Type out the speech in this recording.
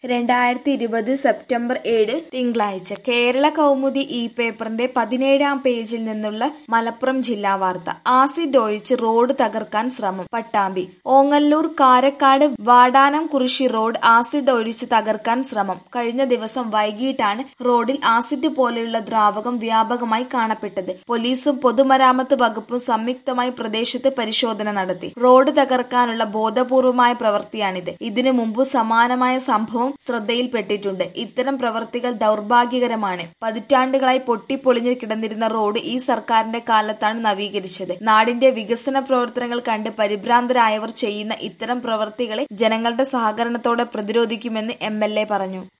രണ്ടായിരത്തി ഇരുപത് സെപ്റ്റംബർ ഏഴ് തിങ്കളാഴ്ച കേരള കൗമുദി ഈ പേപ്പറിന്റെ പതിനേഴാം പേജിൽ നിന്നുള്ള മലപ്പുറം ജില്ലാ വാർത്ത ആസിഡ് ഒഴിച്ച് റോഡ് തകർക്കാൻ ശ്രമം പട്ടാമ്പി ഓങ്ങല്ലൂർ കാരക്കാട് വാടാനം കുറിശി റോഡ് ആസിഡ് ഒഴിച്ച് തകർക്കാൻ ശ്രമം കഴിഞ്ഞ ദിവസം വൈകിട്ടാണ് റോഡിൽ ആസിഡ് പോലെയുള്ള ദ്രാവകം വ്യാപകമായി കാണപ്പെട്ടത് പോലീസും പൊതുമരാമത്ത് വകുപ്പും സംയുക്തമായി പ്രദേശത്ത് പരിശോധന നടത്തി റോഡ് തകർക്കാനുള്ള ബോധപൂർവമായ പ്രവൃത്തിയാണിത് ഇതിനു മുമ്പ് സമാനമായ സംഭവം ശ്രദ്ധയിൽപ്പെട്ടിട്ടുണ്ട് ഇത്തരം പ്രവർത്തികൾ ദൗർഭാഗ്യകരമാണ് പതിറ്റാണ്ടുകളായി പൊട്ടിപ്പൊളിഞ്ഞു കിടന്നിരുന്ന റോഡ് ഈ സർക്കാരിന്റെ കാലത്താണ് നവീകരിച്ചത് നാടിന്റെ വികസന പ്രവർത്തനങ്ങൾ കണ്ട് പരിഭ്രാന്തരായവർ ചെയ്യുന്ന ഇത്തരം പ്രവർത്തികളെ ജനങ്ങളുടെ സഹകരണത്തോടെ പ്രതിരോധിക്കുമെന്ന് എം പറഞ്ഞു